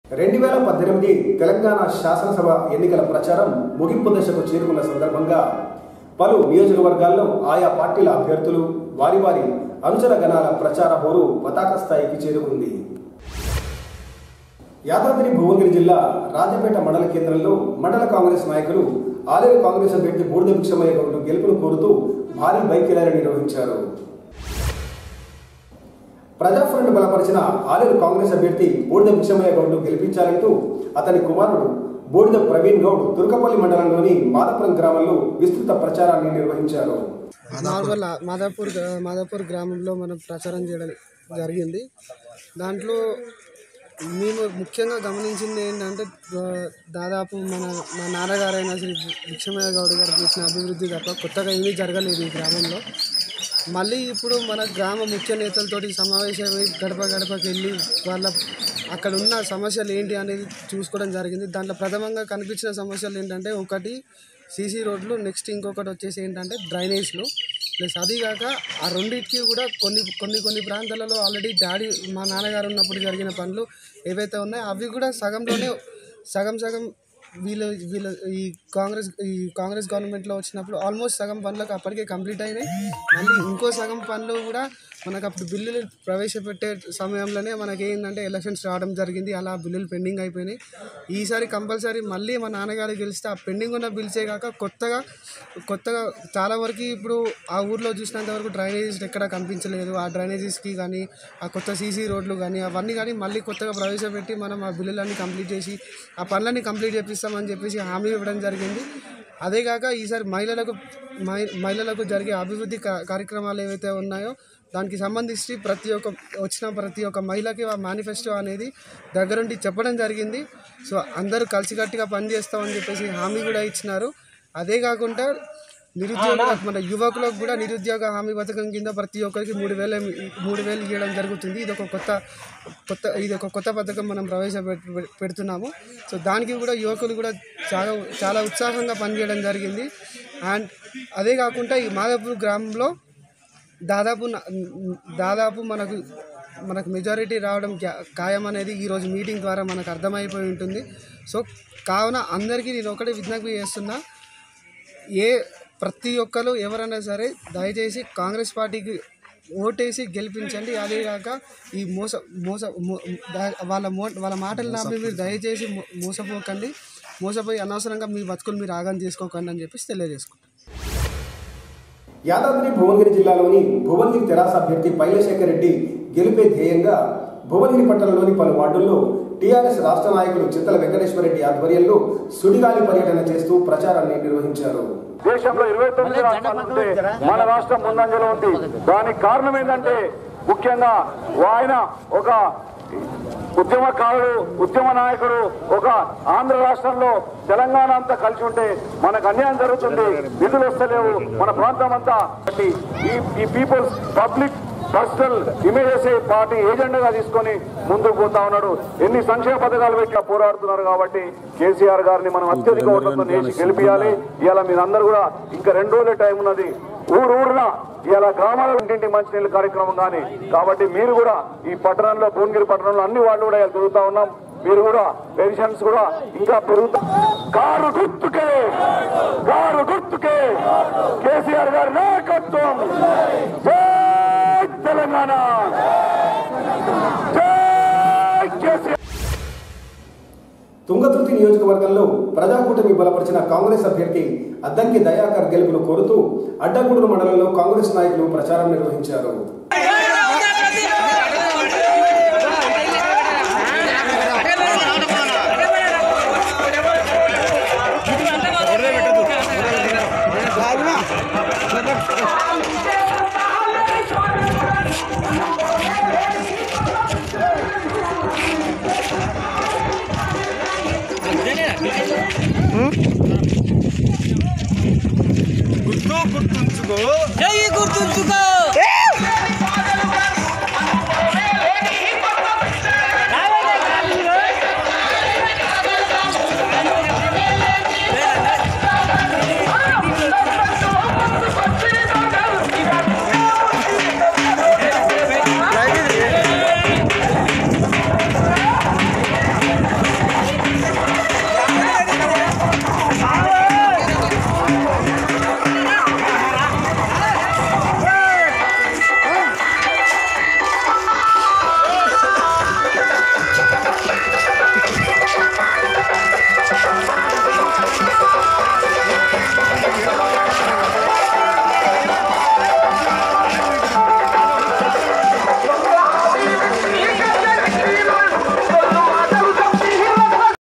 రెండు వేల పద్దెనిమిది తెలంగాణ శాసనసభ ఎన్నికల ప్రచారం ముగింపు దశకు చేరుకున్న సందర్భంగా పలు నియోజకవర్గాల్లో ఆయా పార్టీల అభ్యర్థులు వారి వారి అనుచర గణాల ప్రచార హోరు పతాక స్థాయికి చేరుకుంది యాదాద్రి భువనగిరి జిల్లా రాజపేట మండల కేంద్రంలో మండల కాంగ్రెస్ నాయకులు ఆలేరు కాంగ్రెస్ అభ్యర్థి బూడిద భిక్షమయ్య గౌడ్ గెలుపును కోరుతూ భారీ బైక్ ర్యాలీ నిర్వహించారు ప్రజాఫ్రంట్ బలపరిచిన ఆలేరు కాంగ్రెస్ అభ్యర్థి బూడిద భిక్షమయ్య గౌడ్ను గెలిపించాలంటూ అతని కుమారుడు బూడిద ప్రవీణ్ గౌడ్ తుర్కపల్లి మండలంలోని మాదపురం గ్రామంలో విస్తృత ప్రచారాన్ని నిర్వహించారు నార్మల్ మాదాపూర్ గ్రా- మాదాపూర్ గ్రామంలో మనం ప్రచారం చేయడం జరిగింది దాంట్లో మేము ముఖ్యంగా గమనించింది ఏంటంటే దా- దాదాపు మన మా నాన్నగారైన శ్రీ భిక్షమయ్య గౌడ్ గారు చేసిన అభివృద్ధి తప్ప కొత్తగా ఏమీ జరగలేదు ఈ గ్రామంలో మళ్ళీ ఇప్పుడు మన గ్రామ ముఖ్య నేతలతోటి సమావేశమై గడప గడపకి వెళ్ళి వాళ్ళ అక్కడ ఉన్న సమస్యలు ఏంటి అనేది చూసుకోవడం జరిగింది దాంట్లో ప్రథమంగా కనిపించిన సమస్యలు ఏంటంటే ఒకటి సీసీ రోడ్లు నెక్స్ట్ ఇంకొకటి వచ్చేసి ఏంటంటే డ్రైనేజ్లు ప్లస్ అది కాక ఆ రెండింటికి కూడా కొన్ని కొన్ని కొన్ని ప్రాంతాలలో ఆల్రెడీ డాడీ మా నాన్నగారు ఉన్నప్పుడు జరిగిన పనులు ఏవైతే ఉన్నాయో అవి కూడా సగంలోనే సగం సగం వీళ్ళు వీళ్ళు ఈ కాంగ్రెస్ ఈ కాంగ్రెస్ గవర్నమెంట్లో వచ్చినప్పుడు ఆల్మోస్ట్ సగం పనులకు అప్పటికే కంప్లీట్ అయినాయి మళ్ళీ ఇంకో సగం పనులు కూడా మనకు అప్పుడు బిల్లులు ప్రవేశపెట్టే సమయంలోనే మనకి ఏంటంటే ఎలక్షన్స్ రావడం జరిగింది అలా బిల్లులు పెండింగ్ అయిపోయినాయి ఈసారి కంపల్సరీ మళ్ళీ మా నాన్నగారు గెలిస్తే ఆ పెండింగ్ ఉన్న బిల్సే కాక కొత్తగా కొత్తగా చాలా వరకు ఇప్పుడు ఆ ఊర్లో చూసినంత వరకు డ్రైనేజెస్ ఎక్కడ కనిపించలేదు ఆ డ్రైనేజెస్కి కానీ ఆ కొత్త సీసీ రోడ్లు కానీ అవన్నీ కానీ మళ్ళీ కొత్తగా ప్రవేశపెట్టి మనం ఆ బిల్లులన్నీ కంప్లీట్ చేసి ఆ పనులన్నీ కంప్లీట్ చేపిస్తామని చెప్పేసి హామీ ఇవ్వడం జరిగింది అదే కాక ఈసారి మహిళలకు మహి- మహిళలకు జరిగే అభివృద్ధి కా- కార్యక్రమాలు ఏవైతే ఉన్నాయో దానికి సంబంధించి ప్రతి ఒక్క వచ్చిన ప్రతి ఒక్క మహిళకి ఆ మేనిఫెస్టో అనేది దగ్గరుండి చెప్పడం జరిగింది సో అందరూ కలిసికట్టుగా పనిచేస్తామని చెప్పేసి హామీ కూడా ఇచ్చినారు అదే కాకుండా నిరుద్యోగ మన యువకులకు కూడా నిరుద్యోగ హామీ పథకం కింద ప్రతి ఒక్కరికి మూడు వేల మూడు వేలు ఇవ్వడం జరుగుతుంది ఇది ఒక కొత్త కొత్త ఇది ఒక కొత్త పథకం మనం ప్రవేశపె పెడుతున్నాము సో దానికి కూడా యువకులు కూడా చాలా చాలా ఉత్సాహంగా పనిచేయడం జరిగింది అండ్ అదే కాకుండా ఈ మాదాపూర్ గ్రామంలో దాదాపు నా- దాదాపు మనకు మనకు మెజారిటీ రావడం క్యా- ఖాయం అనేది ఈరోజు మీటింగ్ ద్వారా మనకు అర్థమైపోయి ఉంటుంది సో కావున అందరికీ నేను ఒకటే విజ్ఞప్తి చేస్తున్నా ఏ ప్రతి ఒక్కరు ఎవరైనా సరే దయచేసి కాంగ్రెస్ పార్టీకి ఓటేసి గెలిపించండి అదే కాక ఈ మోస మోస మో- దా- వాళ్ళ మో వాళ్ళ మాటలు నమ్మి మీరు దయచేసి మో- మోసపోకండి మోసపోయి అనవసరంగా మీ బతుకులు మీరు ఆగం చేసుకోకండి అని చెప్పేసి తెలియజేసుకుంటాం యాదాద్రి భువనగిరి జిల్లాలోని భువనగిరి తెరాస అభ్యర్థి పైలశేఖర్ రెడ్డి గెలిపే ధ్యేయంగా భువనగిరి పట్టణంలోని పలు వార్డుల్లో టీఆర్ఎస్ రాష్ట్ర నాయకులు చింతల వెంకటేశ్వరరెడ్డి ఆధ్వర్యంలో సుడిగాలి పర్యటన చేస్తూ ప్రచారాన్ని నిర్వహించారు దేశంలో ఇరవై తొమ్మిది రాష్ట్రాలు ఉంటే మన రాష్ట్రం ముందంజలో ఉంది దానికి కారణం ఏంటంటే ముఖ్యంగా ఆయన ఒక ఉద్యమకారుడు ఉద్యమ నాయకుడు ఒక ఆంధ్ర రాష్ట్రంలో తెలంగాణ అంతా కలిసి ఉంటే మనకు అన్యాయం జరుగుతుంది నిధులు వస్తలేవు మన ప్రాంతం అంతా కాబట్టి ఈ ఈ people's public personal images party ఏజెండాగా తీసుకొని ముందుకు పోతా ఉన్నాడు ఎన్ని సంక్షేమ పథకాలు పెట్టి పోరాడుతున్నారు కాబట్టి కేసీఆర్ గారిని మనం అత్యధిక ఓట్లతో నేసి గెలిపియాలి ఇవాళ మీరందరూ కూడా ఇంకా రెండు రోజులే టైం ఉన్నది ఊరు ఊరున ఇలా గ్రామాల ఇంటింటి మంచినీళ్ళ కార్యక్రమం కానీ కాబట్టి మీరు కూడా ఈ పట్టణంలో భువనగిరి పట్టణంలో అన్ని వాళ్ళు కూడా ఇలా తిరుగుతా ఉన్నాం మీరు కూడా పెన్షన్స్ కూడా ఇంకా పెరుగుతా కారు గుర్తుకే కారు గుర్తుకే కేసీఆర్ గారి నాయకత్వం జై తెలంగాణ జై కేసీఆర్ తుంగతుర్తి నియోజకవర్గంలో ప్రజాకూటమి బలపరిచిన కాంగ్రెస్ అభ్యర్థి అద్దంకి దయాకర్ గెలుపును కోరుతూ అడ్డగూడూరు మండలంలో కాంగ్రెస్ నాయకులు ప్రచారం నిర్వహించారు జై గుర్తుంచుకో